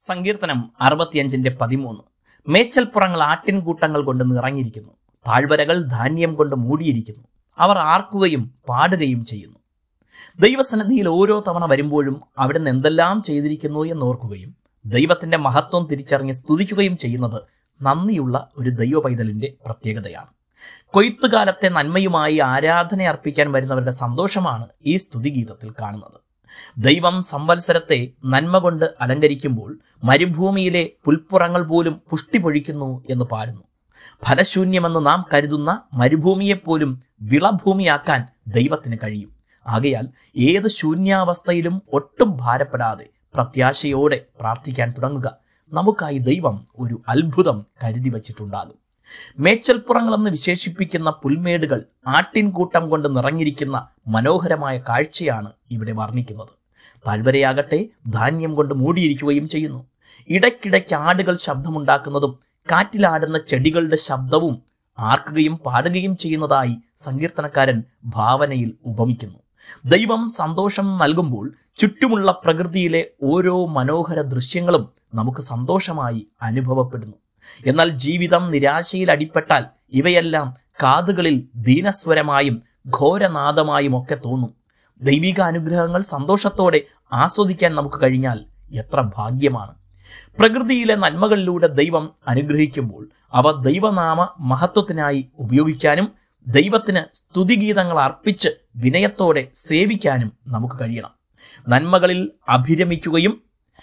സങ്കീർത്തനം അറുപത്തിയഞ്ചിന്റെ പതിമൂന്ന് മേച്ചൽപ്പുറങ്ങൾ ആട്ടിൻകൂട്ടങ്ങൾ കൊണ്ട് നിറഞ്ഞിരിക്കുന്നു താഴ്വരകൾ ധാന്യം കൊണ്ട് മൂടിയിരിക്കുന്നു അവർ ആർക്കുകയും പാടുകയും ചെയ്യുന്നു ദൈവസന്നിധിയിൽ ഓരോ തവണ വരുമ്പോഴും അവിടുന്ന് എന്തെല്ലാം ചെയ്തിരിക്കുന്നു എന്നോർക്കുകയും ദൈവത്തിന്റെ മഹത്വം തിരിച്ചറിഞ്ഞ് സ്തുതിക്കുകയും ചെയ്യുന്നത് നന്ദിയുള്ള ഒരു ദൈവ പൈതലിന്റെ പ്രത്യേകതയാണ് കൊയ്ത്തുകാലത്തെ നന്മയുമായി ആരാധന അർപ്പിക്കാൻ വരുന്നവരുടെ സന്തോഷമാണ് ഈ സ്തുതിഗീതത്തിൽ കാണുന്നത് ദൈവം സംവത്സരത്തെ നന്മ കൊണ്ട് അലങ്കരിക്കുമ്പോൾ മരുഭൂമിയിലെ പുൽപ്പുറങ്ങൾ പോലും പുഷ്ടി പൊഴിക്കുന്നു എന്ന് പാടുന്നു ഫലശൂന്യമെന്ന് നാം കരുതുന്ന മരുഭൂമിയെപ്പോലും വിളഭൂമിയാക്കാൻ ദൈവത്തിന് കഴിയും ആകയാൽ ഏത് ശൂന്യാവസ്ഥയിലും ഒട്ടും ഭാരപ്പെടാതെ പ്രത്യാശയോടെ പ്രാർത്ഥിക്കാൻ തുടങ്ങുക നമുക്കായി ദൈവം ഒരു അത്ഭുതം കരുതി വച്ചിട്ടുണ്ടാകും മേച്ചൽപ്പുറങ്ങളെന്ന് വിശേഷിപ്പിക്കുന്ന പുൽമേടുകൾ ആട്ടിൻകൂട്ടം കൊണ്ട് നിറഞ്ഞിരിക്കുന്ന മനോഹരമായ കാഴ്ചയാണ് ഇവിടെ വർണ്ണിക്കുന്നത് താഴ്വരയാകട്ടെ ധാന്യം കൊണ്ട് മൂടിയിരിക്കുകയും ചെയ്യുന്നു ഇടയ്ക്കിടയ്ക്ക് ആടുകൾ ശബ്ദമുണ്ടാക്കുന്നതും കാറ്റിലാടുന്ന ചെടികളുടെ ശബ്ദവും ആർക്കുകയും പാടുകയും ചെയ്യുന്നതായി സങ്കീർത്തനക്കാരൻ ഭാവനയിൽ ഉപമിക്കുന്നു ദൈവം സന്തോഷം നൽകുമ്പോൾ ചുറ്റുമുള്ള പ്രകൃതിയിലെ ഓരോ മനോഹര ദൃശ്യങ്ങളും നമുക്ക് സന്തോഷമായി അനുഭവപ്പെടുന്നു എന്നാൽ ജീവിതം നിരാശയിൽ അടിപ്പെട്ടാൽ ഇവയെല്ലാം കാതുകളിൽ ദീനസ്വരമായും ഘോരനാദമായും ഒക്കെ തോന്നും ദൈവിക അനുഗ്രഹങ്ങൾ സന്തോഷത്തോടെ ആസ്വദിക്കാൻ നമുക്ക് കഴിഞ്ഞാൽ എത്ര ഭാഗ്യമാണ് പ്രകൃതിയിലെ നന്മകളിലൂടെ ദൈവം അനുഗ്രഹിക്കുമ്പോൾ അവ ദൈവനാമ മഹത്വത്തിനായി ഉപയോഗിക്കാനും ദൈവത്തിന് സ്തുതിഗീതങ്ങൾ അർപ്പിച്ച് വിനയത്തോടെ സേവിക്കാനും നമുക്ക് കഴിയണം നന്മകളിൽ അഭിരമിക്കുകയും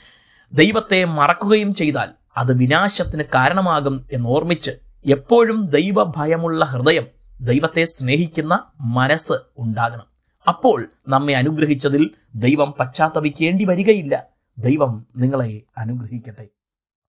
ദൈവത്തെ മറക്കുകയും ചെയ്താൽ അത് വിനാശത്തിന് കാരണമാകും എന്നോർമ്മിച്ച് എപ്പോഴും ദൈവഭയമുള്ള ഹൃദയം ദൈവത്തെ സ്നേഹിക്കുന്ന മനസ്സ് ഉണ്ടാകണം അപ്പോൾ നമ്മെ അനുഗ്രഹിച്ചതിൽ ദൈവം പശ്ചാത്തപിക്കേണ്ടി വരികയില്ല ദൈവം നിങ്ങളെ അനുഗ്രഹിക്കട്ടെ